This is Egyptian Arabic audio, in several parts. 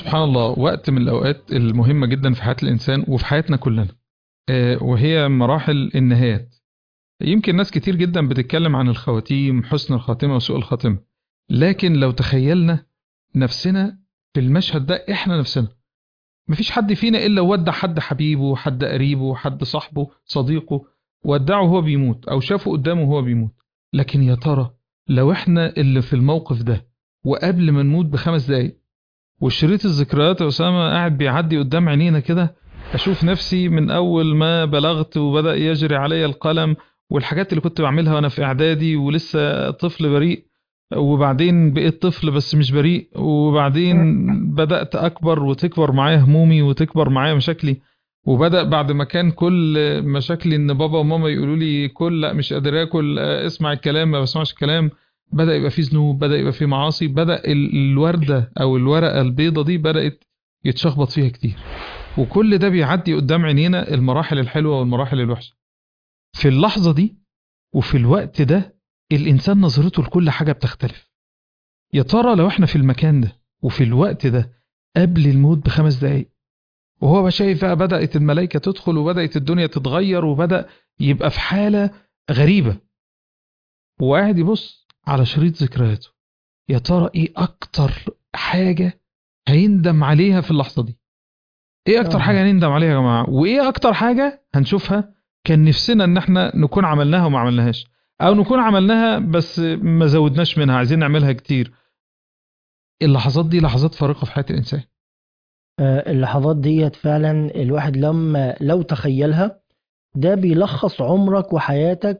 سبحان الله وقت من الأوقات المهمة جدا في حياة الإنسان وفي حياتنا كلنا آه، وهي مراحل النهايات يمكن ناس كتير جدا بتتكلم عن الخواتيم حسن الخاتمة وسوء الخاتمة لكن لو تخيلنا نفسنا في المشهد ده احنا نفسنا مفيش حد فينا إلا ودع حد حبيبه حد قريبه حد صاحبه صديقه ودعه وهو بيموت أو شافه قدامه وهو بيموت لكن يا ترى لو احنا اللي في الموقف ده وقبل ما نموت بخمس دقايق والشريط الذكريات يا أسامة قاعد بيعدي قدام عينينا كده أشوف نفسي من أول ما بلغت وبدأ يجري علي القلم والحاجات اللي كنت بعملها وأنا في إعدادي ولسه طفل بريء وبعدين بقيت طفل بس مش بريء وبعدين بدأت أكبر وتكبر معايا همومي وتكبر معايا مشاكلي وبدأ بعد ما كان كل مشاكلي إن بابا وماما يقولوا لي كل لا مش قادر آكل اسمع الكلام ما بسمعش الكلام بدأ يبقى فيه ذنوب بدأ يبقى فيه معاصي بدأ ال- الوردة أو الورقة البيضة دي بدأت يتشخبط فيها كتير وكل ده بيعدي قدام عينينا المراحل الحلوة والمراحل الوحشة في اللحظة دي وفي الوقت ده الإنسان نظرته لكل حاجة بتختلف يا ترى لو احنا في المكان ده وفي الوقت ده قبل الموت بخمس دقايق وهو بقى شايف بقى بدأت الملائكة تدخل وبدأت الدنيا تتغير وبدأ يبقى في حالة غريبة وقاعد يبص على شريط ذكرياته يا ترى ايه اكتر حاجة هيندم عليها في اللحظة دي ايه اكتر آه. حاجة هنندم عليها يا جماعة وايه اكتر حاجة هنشوفها كان نفسنا ان احنا نكون عملناها وما عملناهاش او نكون عملناها بس ما زودناش منها عايزين نعملها كتير اللحظات دي لحظات فارقة في حياة الانسان آه، اللحظات ديت فعلا الواحد لما لو تخيلها ده بيلخص عمرك وحياتك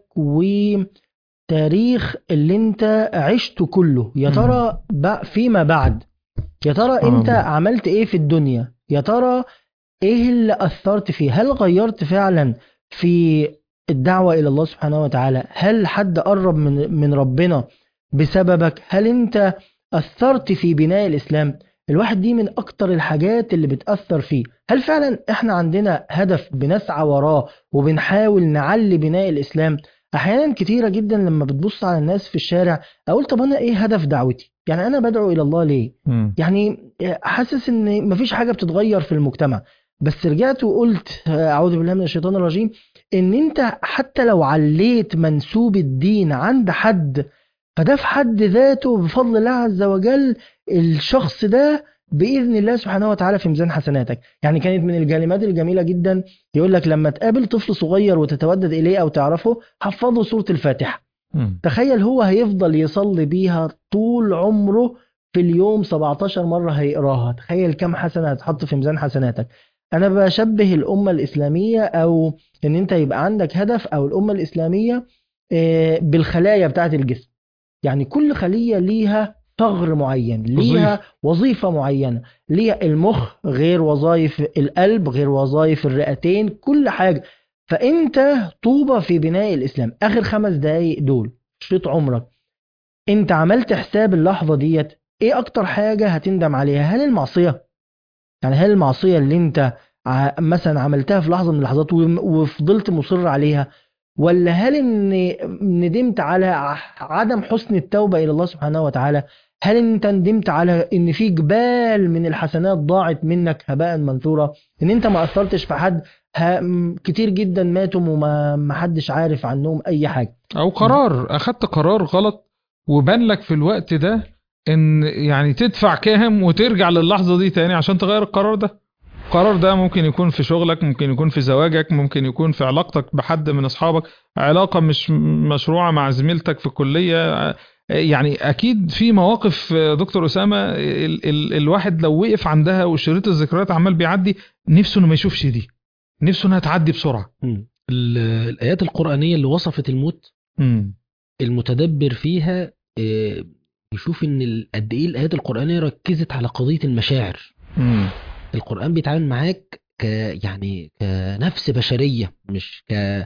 وتاريخ اللي انت عشته كله يا ترى بع- فيما بعد يا ترى آه. انت عملت ايه في الدنيا يا ترى ايه اللي اثرت فيه هل غيرت فعلا في الدعوة الى الله سبحانه وتعالى هل حد قرب من من ربنا بسببك هل انت اثرت في بناء الاسلام الواحد دي من اكتر الحاجات اللي بتأثر فيه هل فعلا احنا عندنا هدف بنسعى وراه وبنحاول نعلي بناء الاسلام احيانا كتيرة جدا لما بتبص على الناس في الشارع اقول طب انا ايه هدف دعوتي يعني انا بدعو الى الله ليه مم. يعني حاسس ان مفيش حاجه بتتغير في المجتمع بس رجعت وقلت اعوذ بالله من الشيطان الرجيم ان انت حتى لو عليت منسوب الدين عند حد فده في حد ذاته بفضل الله عز وجل الشخص ده باذن الله سبحانه وتعالى في ميزان حسناتك يعني كانت من الكلمات الجميله جدا يقول لك لما تقابل طفل صغير وتتودد اليه او تعرفه حفظه سوره الفاتحه مم. تخيل هو هيفضل يصلي بيها طول عمره في اليوم 17 مرة هيقراها تخيل كم حسنة هتحط في ميزان حسناتك أنا بشبه الأمة الإسلامية أو إن أنت يبقى عندك هدف أو الأمة الإسلامية آه، بالخلايا بتاعة الجسم يعني كل خلية ليها ثغر معين ليها وظيفة معينة ليها المخ غير وظائف القلب غير وظائف الرئتين كل حاجة فأنت طوبة في بناء الإسلام آخر خمس دقايق دول شريط عمرك أنت عملت حساب اللحظة ديت إيه أكتر حاجة هتندم عليها هل المعصية يعني هل المعصية اللي أنت ع- مثلا عملتها في لحظة من اللحظات وم- وفضلت مصر عليها ولا هل ان ندمت على ع- عدم حسن التوبة إلى الله سبحانه وتعالى هل انت ندمت على ان في جبال من الحسنات ضاعت منك هباء منثورا ان انت ما اثرتش في حد ها م- كتير جدا ماتوا وما ما حدش عارف عنهم اي حاجه او قرار اخدت قرار غلط وبان لك في الوقت ده ان يعني تدفع كام وترجع للحظه دي تاني عشان تغير القرار ده القرار ده ممكن يكون في شغلك ممكن يكون في زواجك ممكن يكون في علاقتك بحد من اصحابك علاقه مش مشروعه مع زميلتك في الكليه يعني اكيد في مواقف دكتور اسامه ال ال الواحد لو وقف عندها وشريط الذكريات عمال بيعدي نفسه انه ما يشوفش دي نفسه انها تعدي بسرعه ال- الآيات القرآنية اللي وصفت الموت امم المتدبر فيها آه، يشوف ان ال- قد ايه الآيات القرآنية ركزت على قضية المشاعر امم القرآن بيتعامل معاك ك يعني كنفس بشرية مش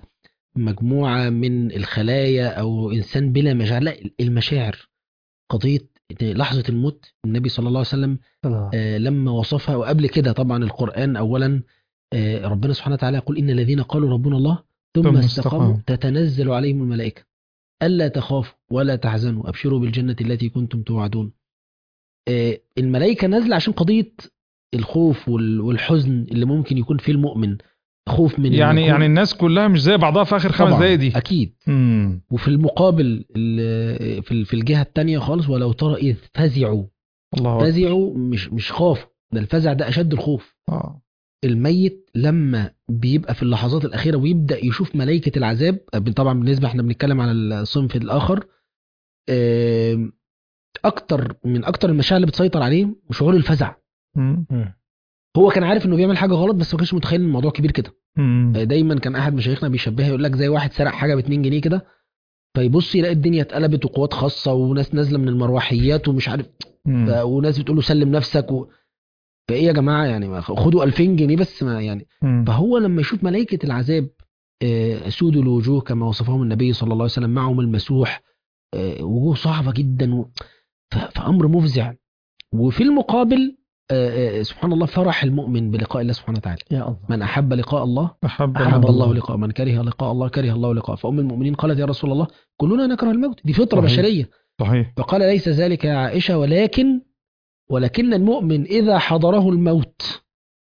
كمجموعة من الخلايا أو إنسان بلا مشاعر لا المشاعر قضية لحظة الموت النبي صلى الله عليه وسلم آه، لما وصفها وقبل كده طبعا القرآن أولا آه، ربنا سبحانه وتعالى يقول إن الذين قالوا ربنا الله ثم, ثم استقاموا استقاموا. تتنزل عليهم الملائكة ألا تخافوا ولا تحزنوا أبشروا بالجنة التي كنتم توعدون آه، الملائكة نازلة عشان قضية الخوف وال- والحزن اللي ممكن يكون فيه المؤمن خوف من إن يعني يكون- يعني الناس كلها مش زي بعضها في اخر خمس طبعاً، دقايق دي اكيد مم. وفي المقابل ال- في ال- في الجهه الثانيه خالص ولو ترى اذ فزعوا الله أكبر. فزعوا مش مش خافوا ده الفزع ده اشد الخوف آه. الميت لما بيبقى في اللحظات الاخيره ويبدا يشوف ملائكه العذاب طبعا بالنسبه احنا بنتكلم على الصنف الاخر آم، اكتر من اكتر المشاعر اللي بتسيطر عليه شعور الفزع مم. هو كان عارف انه بيعمل حاجه غلط بس ما كانش متخيل ان الموضوع كبير كده مم. دايما كان احد مشايخنا بيشبهها يقول لك زي واحد سرق حاجه ب 2 جنيه كده فيبص يلاقي الدنيا اتقلبت وقوات خاصه وناس نازله من المروحيات ومش عارف مم. ف... وناس بتقول له سلم نفسك و... فايه يا جماعه يعني ما خدوا 2000 جنيه بس ما يعني مم. فهو لما يشوف ملائكه العذاب آه، سود الوجوه كما وصفهم النبي صلى الله عليه وسلم معهم المسوح آه، وجوه صعبه جدا و... ف... فامر مفزع وفي المقابل آه، آه، سبحان الله فرح المؤمن بلقاء الله سبحانه وتعالى يا الله من احب لقاء الله أحب أحب الله. الله لقاء من كره لقاء الله كره الله لقاء فأم المؤمنين قالت يا رسول الله كلنا نكره الموت دي فطرة صحيح. بشرية صحيح فقال ليس ذلك يا عائشة ولكن ولكن المؤمن إذا حضره الموت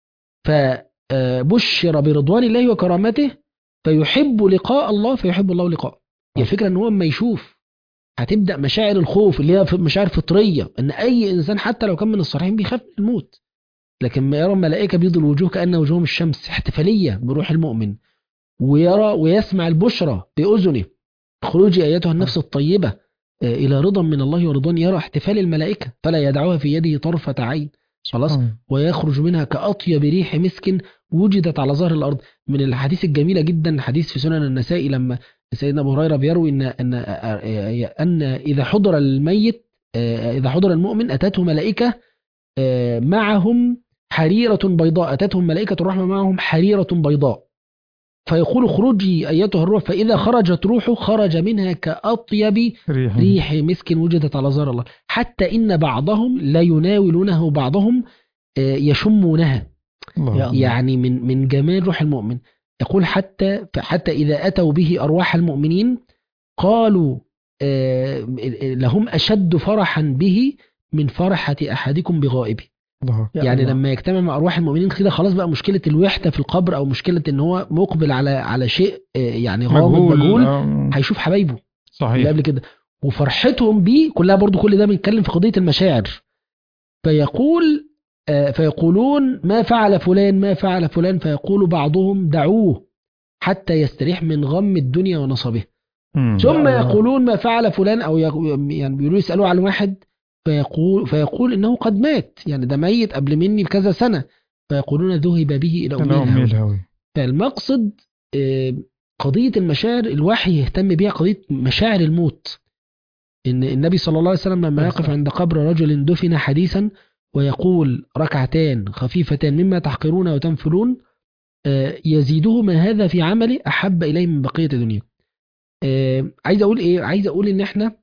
فبشر برضوان الله وكرامته فيحب لقاء الله فيحب الله لقاءه هي الفكرة ان هو اما يشوف هتبدأ مشاعر الخوف اللي هي مشاعر فطرية ان اي انسان حتى لو كان من الصالحين بيخاف من الموت لكن ما يرى الملائكة بيض الوجوه كأن وجوههم الشمس احتفالية بروح المؤمن ويرى ويسمع البشرى بأذنه خروجي أيتها النفس الطيبة آه، إلى رضا من الله ورضوان يرى احتفال الملائكة فلا يدعوها في يده طرفة عين خلاص مم. ويخرج منها كأطيب ريح مسك وجدت على ظهر الأرض من الحديث الجميلة جدا حديث في سنن النسائي لما سيدنا أبو هريرة بيروي إن أن أن إذا حضر الميت آه، إذا حضر المؤمن أتته ملائكة آه، معهم حريرة بيضاء أتتهم ملائكة الرحمة معهم حريرة بيضاء فيقول اخرجي أيتها الروح فإذا خرجت روحه خرج منها كأطيب ريح ريح مسك وجدت على ظهر الله حتى إن بعضهم لا يناولونه بعضهم آه، يشمونها الله. يا الله. يعني من من جمال روح المؤمن يقول حتى حتى إذا أتوا به أرواح المؤمنين قالوا آه، لهم أشد فرحا به من فرحة أحدكم بغائبه الله. يا يعني الله. لما يجتمع مع أرواح المؤمنين كده خلاص بقى مشكلة الوحدة في القبر أو مشكلة إن هو مقبل على على شيء آه، يعني غامض مجهول مجهول آه. هيشوف حبايبه اللي صحيح قبل كده وفرحتهم بيه كلها برضو كل ده بنتكلم في قضية المشاعر فيقول آه، فيقولون ما فعل فلان ما فعل فلان فيقول بعضهم دعوه حتى يستريح من غم الدنيا ونصبه مم. ثم الله. يقولون ما فعل فلان او يق- يعني بيقولوا يسالوا عن واحد فيقول فيقول انه قد مات يعني ده ميت قبل مني بكذا سنه فيقولون ذهب به الى أنا أمي امه الهوي فالمقصد آه، قضية المشاعر الوحي يهتم بيها قضية مشاعر الموت إن النبي صلى الله عليه وسلم لما يقف عند قبر رجل دفن حديثا ويقول ركعتان خفيفتان مما تحقرون وتنفلون آه، يزيدهما هذا في عمله أحب إليه من بقية الدنيا آه، عايز أقول إيه عايز أقول إن إحنا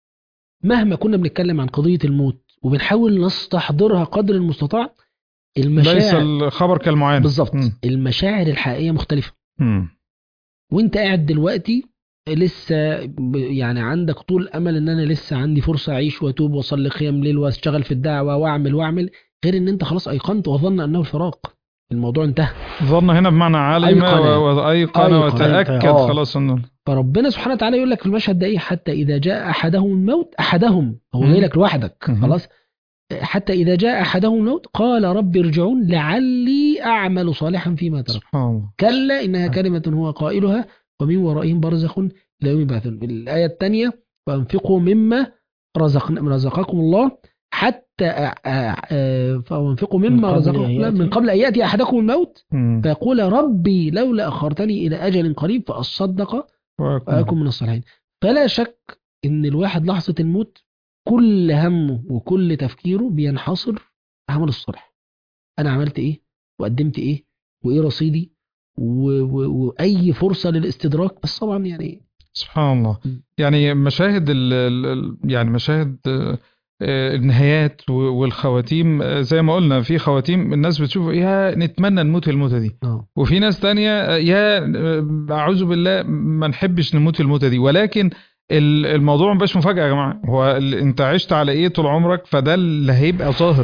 مهما كنا بنتكلم عن قضية الموت وبنحاول نستحضرها قدر المستطاع ليس المشاعر الخبر كالمعاناة بالظبط مم. المشاعر الحقيقية مختلفة مم. وانت قاعد دلوقتي لسه ب- يعني عندك طول امل ان انا لسه عندي فرصه اعيش واتوب واصلي قيام ليل واشتغل في الدعوه واعمل واعمل غير ان انت خلاص ايقنت وظن انه الفراق الموضوع انتهى ظن هنا بمعنى علم أيقن. و- وأيقن أيقن. وتأكد آه. خلاص انه فربنا سبحانه وتعالى يقول لك في المشهد ده ايه حتى اذا جاء احدهم الموت احدهم هو مم. جاي لك لوحدك مم. خلاص حتى اذا جاء احدهم الموت قال رب ارجعون لعلي اعمل صالحا فيما ترك سبحان الله كلا إنها كلمة هو قائلها ومن ورائهم برزخ إلى يوم يبعثون الآية الثانية وأنفقوا مما رزقنا رزقكم الله حتى آه، آه، فأنفقوا من مما قبل رزقكم أن الله يأتي. من قبل أن يأتي أحدكم الموت مم. فيقول ربي لولا أخرتني إلى أجل قريب فأصدق وأكون من الصالحين فلا شك إن الواحد لحظة الموت كل همه وكل تفكيره بينحصر في عمل الصالح أنا عملت إيه وقدمت إيه وإيه رصيدي و... و... وأي فرصة للاستدراك بس طبعا يعني سبحان الله مم. يعني مشاهد ال ال- يعني مشاهد آه، آه، النهايات و- والخواتيم آه، زي ما قلنا في خواتيم الناس بتشوف يا نتمنى نموت الموتة دي اه وفي ناس تانية آه، يا آه، أعوذ بالله ما نحبش نموت الموتة دي ولكن ال- الموضوع مبقاش مفاجأة يا جماعة هو ال- انت عشت على ايه طول عمرك فده اللي هيبقى ظاهر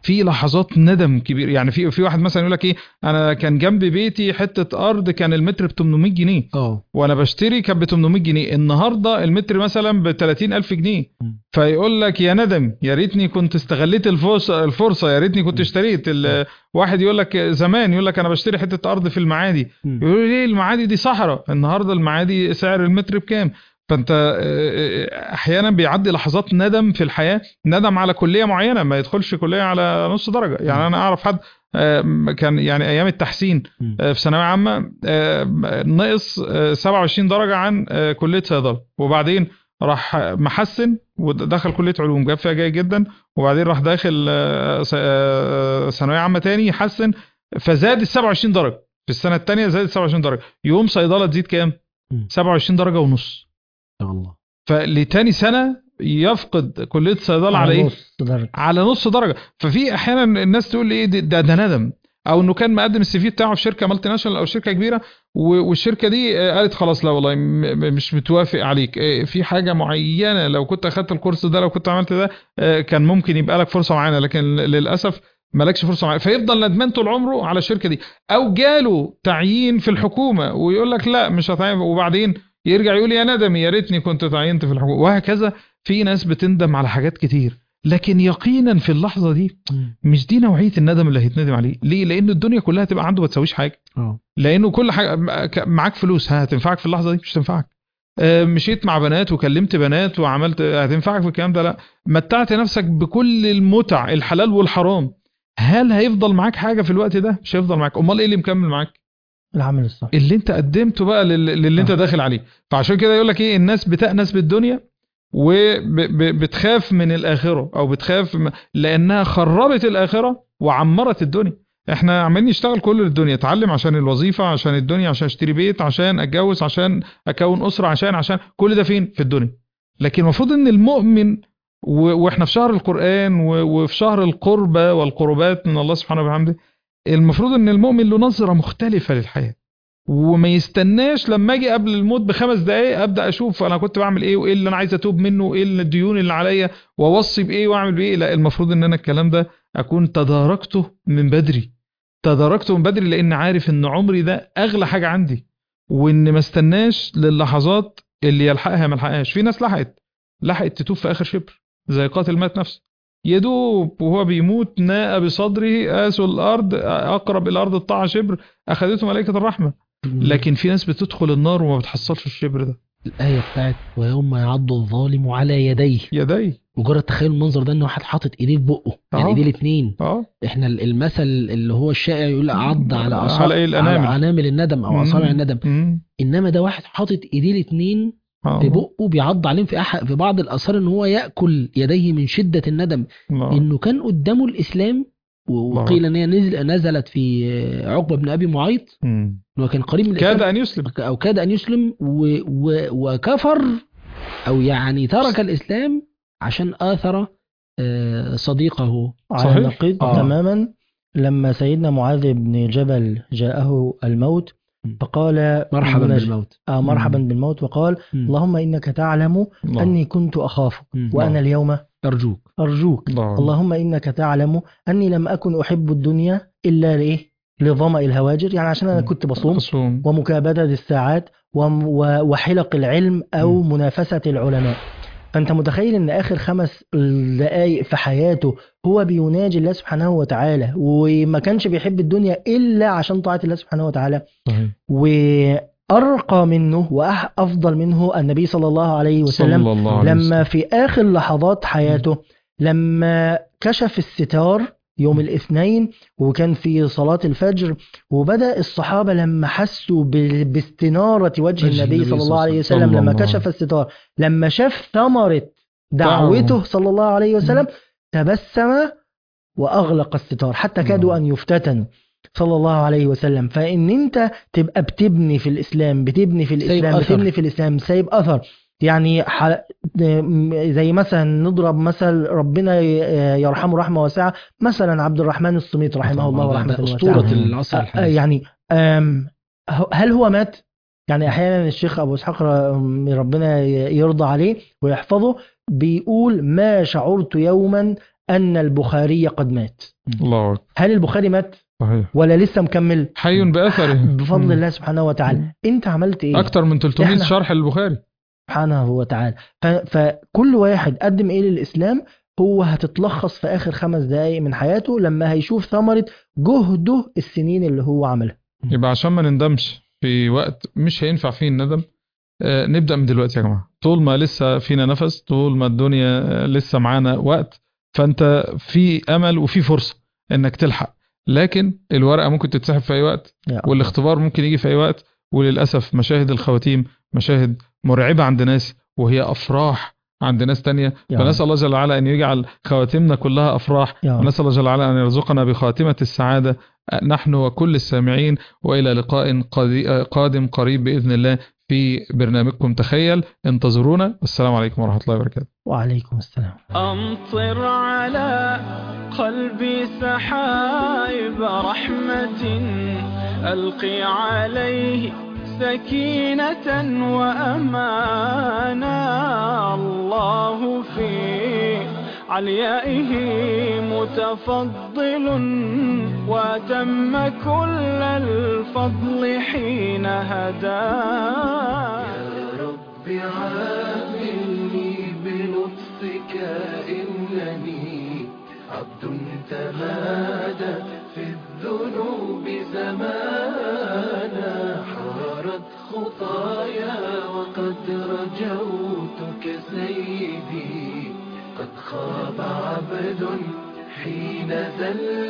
في لحظات ندم كبير يعني في في واحد مثلا يقول لك ايه انا كان جنب بيتي حته ارض كان المتر ب 800 جنيه اه وانا بشتري كان ب 800 جنيه النهارده المتر مثلا ب 30000 جنيه مم. فيقول لك يا ندم يا ريتني كنت استغليت الفرصه الفرصه يا ريتني كنت مم. اشتريت ال- واحد يقول لك زمان يقول لك انا بشتري حته ارض في المعادي مم. يقولوا لي ليه المعادي دي صحراء النهارده المعادي سعر المتر بكام فانت آه، آه، احيانا بيعدي لحظات ندم في الحياه ندم على كليه معينه ما يدخلش كليه على نص درجه يعني مم. انا اعرف حد آه، كان يعني ايام التحسين مم. آه، في ثانويه عامه آه، نقص آه، 27 درجه عن آه، كليه صيدله وبعدين راح محسن ودخل كليه علوم جاب فيها جيد جدا وبعدين راح داخل آه، س- آه، ثانويه عامه تاني يحسن فزاد ال 27 درجه في السنه الثانيه زاد 27 درجه يوم صيدله تزيد كام مم. 27 درجه ونص يا الله فلتاني سنه يفقد كليه صيدله على ايه نص درجة على نص درجه ففي احيانا الناس تقول لي ايه ده, ده, ده ندم او انه كان مقدم السي في بتاعه في شركه مالتي ناشونال او شركه كبيره و- والشركه دي آه، قالت خلاص لا والله م- م- مش متوافق عليك آه، في حاجه معينه لو كنت اخدت الكورس ده لو كنت عملت ده آه، كان ممكن يبقى لك فرصه معينه لكن للاسف مالكش فرصه معينه فيفضل ندمان طول عمره على الشركه دي او جاله تعيين في الحكومه ويقول لك لا مش هتعين وبعدين يرجع يقول يا ندمي يا ريتني كنت تعينت في الحكومه وهكذا في ناس بتندم على حاجات كتير لكن يقينا في اللحظه دي مم. مش دي نوعيه الندم اللي هيتندم عليه ليه لان الدنيا كلها تبقى عنده ما تساويش حاجه اه لانه كل حاجه م- معاك فلوس ها هتنفعك في اللحظه دي مش تنفعك آه، مشيت مع بنات وكلمت بنات وعملت هتنفعك في الكلام ده لا متعت نفسك بكل المتع الحلال والحرام هل هيفضل معاك حاجه في الوقت ده مش هيفضل معاك امال ايه اللي مكمل معاك العمل الصح اللي انت قدمته بقى لل- للي انت آه. داخل عليه فعشان كده يقول لك ايه الناس بتأنس بالدنيا وبتخاف من الآخرة أو بتخاف م- لأنها خربت الآخرة وعمرت الدنيا احنا عمالين نشتغل كل الدنيا اتعلم عشان الوظيفة عشان الدنيا عشان اشتري بيت عشان اتجوز عشان اكون اسرة عشان عشان كل ده فين في الدنيا لكن المفروض ان المؤمن و- واحنا في شهر القرآن و- وفي شهر القربة والقربات من الله سبحانه وبحمده المفروض ان المؤمن له نظرة مختلفة للحياة وما يستناش لما اجي قبل الموت بخمس دقايق ابدا اشوف انا كنت بعمل ايه وايه اللي انا عايز اتوب منه وايه الديون اللي عليا واوصي بايه واعمل بايه لا المفروض ان انا الكلام ده اكون تداركته من بدري تداركته من بدري لان عارف ان عمري ده اغلى حاجه عندي وان ما استناش للحظات اللي يلحقها ما لحقهاش في ناس لحقت لحقت تتوب في اخر شبر زي قاتل مات نفسه يدوب وهو بيموت ناء بصدره آسوا الأرض أقرب إلى الأرض الطاعة شبر أخذته ملائكة الرحمة لكن في ناس بتدخل النار وما بتحصلش الشبر ده الآية بتاعت ويوم يعض الظالم على يديه يدي مجرد تخيل المنظر ده ان واحد حاطط ايديه في بقه يعني آه. ايديه الاثنين اه احنا ال- المثل اللي هو الشائع يقول عض على على اصابع إيه الأنامل. على انامل الندم او اصابع مم. الندم مم. انما ده واحد حاطط ايديه الاثنين آه. في بقه بيعض عليهم في أح في بعض الاثار ان هو ياكل يديه من شده الندم الله. انه كان قدامه الاسلام وقيل ان هي نزل نزلت في عقبه بن ابي معيط مم. انه كان قريب من كاد الاسلام أن يسلم او كاد ان يسلم و و وكفر او يعني ترك الاسلام عشان اثر آه، صديقه على صحيح. النقيض آه. تماما لما سيدنا معاذ بن جبل جاءه الموت م. فقال مرحبا مناج- بالموت آه مرحبا مم. بالموت وقال مم. اللهم إنك تعلم الله. أني كنت أخافك مم. وأنا اليوم ارجوك أرجوك الله. اللهم إنك تعلم أني لم أكن أحب الدنيا إلا لإيه لظمأ الهواجر يعني عشان أنا كنت بصوم أصوم ومكابدة الساعات وم- و- وحلق العلم أو منافسة العلماء فأنت متخيل أن آخر خمس دقايق في حياته هو بيناجي الله سبحانه وتعالى وما كانش بيحب الدنيا إلا عشان طاعة الله سبحانه وتعالى صحيح. وأرقى منه وأفضل منه النبي صلى الله عليه وسلم صلى الله عليه لما وسلم. في آخر لحظات حياته لما كشف الستار يوم الاثنين وكان في صلاة الفجر وبدأ الصحابة لما حسوا ب- باستنارة وجه وجه النبي صلى الله عليه صلى وسلم الله لما عليه كشف الستار لما شاف ثمرة دعوته صلى الله عليه وسلم تبسم وأغلق الستار حتى كادوا أن يفتتنوا صلى الله عليه وسلم فإن أنت تبقى بتبني في الإسلام بتبني في سايب الإسلام أثر. بتبني في الإسلام سايب أثر يعني ح... زي مثلا نضرب مثل ربنا ي- يرحمه رحمة واسعة مثلا عبد الرحمن الصميت رحمه الله ده- ده ورحمة اسطوره واسعة العصر آه، الحديث يعني آم، ه- هل هو مات؟ يعني احيانا الشيخ ابو اسحاق ر- ربنا ي- يرضى عليه ويحفظه بيقول ما شعرت يوما أن البخاري قد مات الله أكبر هل البخاري مات صحيح ولا لسه مكمل حي بأثره بفضل مم. الله سبحانه وتعالى انت عملت ايه أكتر من 300 إحنا- شرح للبخاري سبحانه وتعالى ف... فكل واحد قدم ايه للاسلام هو هتتلخص في اخر خمس دقايق من حياته لما هيشوف ثمرة جهده السنين اللي هو عملها يبقى عشان ما نندمش في وقت مش هينفع فيه الندم آه، نبدأ من دلوقتي يا جماعة طول ما لسه فينا نفس طول ما الدنيا آه، لسه معانا وقت فأنت في أمل وفي فرصة إنك تلحق لكن الورقة ممكن تتسحب في أي وقت يا الله. والاختبار ممكن يجي في أي وقت وللأسف مشاهد الخواتيم مشاهد مرعبة عند ناس وهي أفراح عند ناس تانية يا فنسأل الله جل وعلا أن يجعل خواتمنا كلها أفراح يا رب. ونسأل الله جل وعلا أن يرزقنا بخاتمة السعادة نحن وكل السامعين وإلى لقاء قدي- قادم قريب بإذن الله في برنامجكم تخيل انتظرونا والسلام عليكم ورحمة الله وبركاته وعليكم السلام أمطر على قلبي سحائب رحمة ألقي عليه سكينة وأمانا الله في عليائه متفضل وأتم كل الفضل حين هداه رب عاملني بلطفك إنني عبد تمادى في الذنوب زمانا حارت خطايا وقد رجوتك سيدي قد خاب عبد حين ذل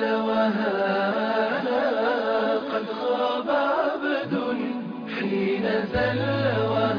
وهانا قد خاب عبد حين ذل وهانا